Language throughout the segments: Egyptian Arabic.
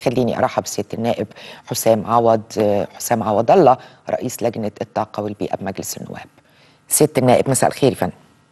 خليني ارحب بسياده النائب حسام عوض آه، حسام عوض الله رئيس لجنه الطاقه والبيئه بمجلس النواب سياده النائب مساء الخير يا فندم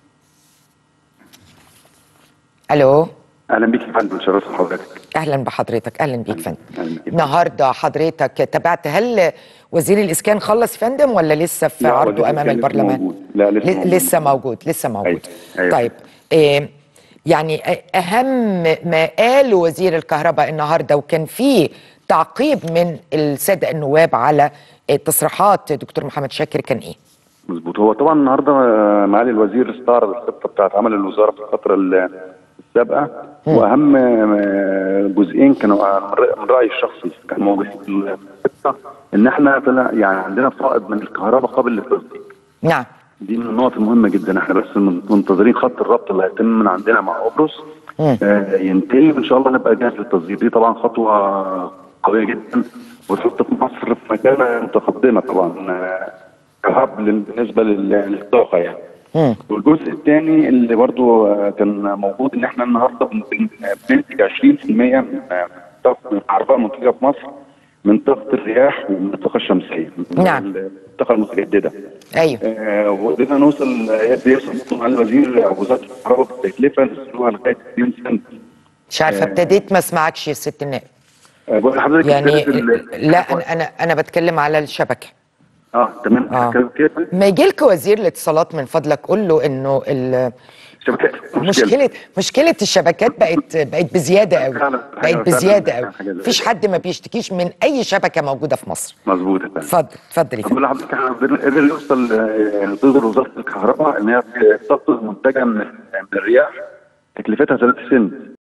الو اهلا بيك يا فندم شرفت حضرتك اهلا بحضرتك اهلا بيك فندم أهلاً بيك. النهارده حضرتك تابعت هل وزير الاسكان خلص يا فندم ولا لسه في لا، عرضه وزير امام الإسكان لسه البرلمان موجود. لا، لسه ل- موجود. لسه موجود لسه موجود أيوة، أيوة. طيب إيه يعني اهم ما قاله وزير الكهرباء النهارده وكان فيه تعقيب من الساده النواب على تصريحات دكتور محمد شاكر كان ايه؟ مظبوط هو طبعا النهارده آه، معالي الوزير استعرض الخطه بتاعت عمل الوزاره في الفتره ال- السابقه واهم آه، جزئين كانوا آه، من رأ- من رايي الشخصي كان موجودين في الخطه ان احنا طلع يعني عندنا فائض من الكهرباء قابل للتصدير نعم دي من النقط المهمه جدا احنا بس من- منتظرين خط الربط اللي هيتم من عندنا مع قبرص مم. آه ينتهي وان شاء الله نبقى جاهز للتصدير دي طبعا خطوه قويه جدا وتحط في مصر في مكانه متقدمه طبعا آه، كهب لل- بالنسبه لل- للطاقه يعني مم. والجزء الثاني اللي برضو آه، كان موجود ان احنا النهارده بن- بن- بننتج 20% من آه، طاقه من الكهرباء المنتجه في مصر من طاقه الرياح ومن الطاقه الشمسيه من نعم. الطاقه المتجدده ايوه آه، وقدرنا نوصل يوصل مع الوزير او وزاره الكهرباء بالتكلفه نزلوها لغايه 2 سنت مش عارفه ابتديت ما اسمعكش يا ست النائب آه، بقول لحضرتك يعني ابتدت ال- لا انا انا انا بتكلم على الشبكه اه تمام آه. كده كده ما يجي لك وزير الاتصالات من فضلك قول له انه ال- شبكات مشكله مشكله الشبكات بقت بقت بزياده قوي فعلا، بقت حاجة بزياده فعلا، قوي حاجة زي مفيش كده. حد ما بيشتكيش من اي شبكه موجوده في مصر مظبوط يا فندم. اتفضل اتفضل يا فندم بقول لحضرتك احنا قدرنا قدر يوصل آه، تصدر وزاره الكهرباء ان هي تقصد منتجه من من الرياح تكلفتها 3 سنت